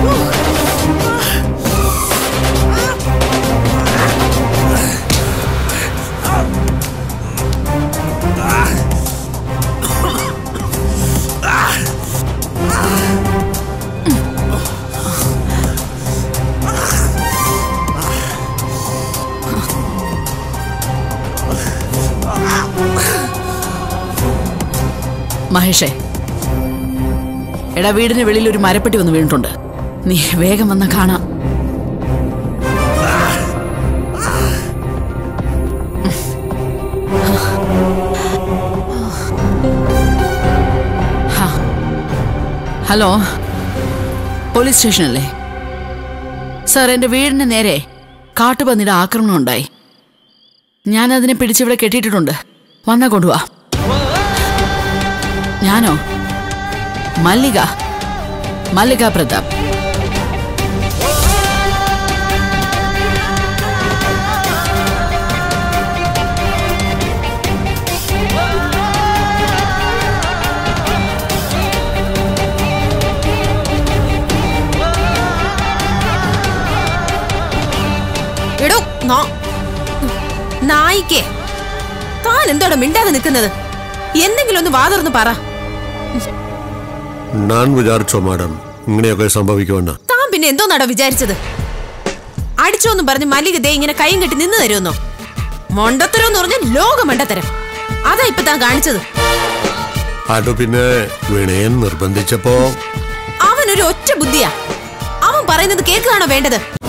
മഹേഷേ എടാ വീടിന് വെളിയിൽ ഒരു മരപ്പെട്ടി വന്ന് വീണിട്ടുണ്ട് നീ വേഗം വന്ന് കാണാം ഹാ. ഹലോ പോലീസ് സ്റ്റേഷനല്ലേ സാർ എൻ്റെ വീടിന് നേരെ കാട്ടുപന്നിയുടെ ആക്രമണം ഉണ്ടായി ഞാൻ അതിനെ പിടിച്ചിവിടെ കെട്ടിയിട്ടിട്ടുണ്ട് വന്നാ കൊണ്ടുവാ ഞാനോ മല്ലിക മല്ലിക പ്രതാപ് എടോ നാ- നായിക്കേ താൻ എന്തോടെ മിണ്ടാതെ നിൽക്കുന്നത് എന്തെങ്കിലും ഒന്ന് വാതുറന്ന് പറ ഞാൻ വിചാരിച്ചോ മാഡം ഇങ്ങനെയൊക്കെ സംഭവിക്കുമെന്ന് താൻ പിന്നെ എന്തോന്നാടോ വിചാരിച്ചത് അടിച്ചോന്നും പറഞ്ഞ് മല്ലിക ദേ ഇങ്ങനെ കൈയും കെട്ടി നിന്ന് തരുമെന്നോ മൊണ്ടത്തരം എന്ന് പറഞ്ഞ ലോക മണ്ടത്തരം അതാ ഇപ്പൊ താൻ കാണിച്ചത് അത് പിന്നെ വിനയൻ നിർബന്ധിച്ചപ്പോ അവനൊരു ഒറ്റ ബുദ്ധിയാ അവൻ പറയുന്നത് കേൾക്കുകയാണോ വേണ്ടത്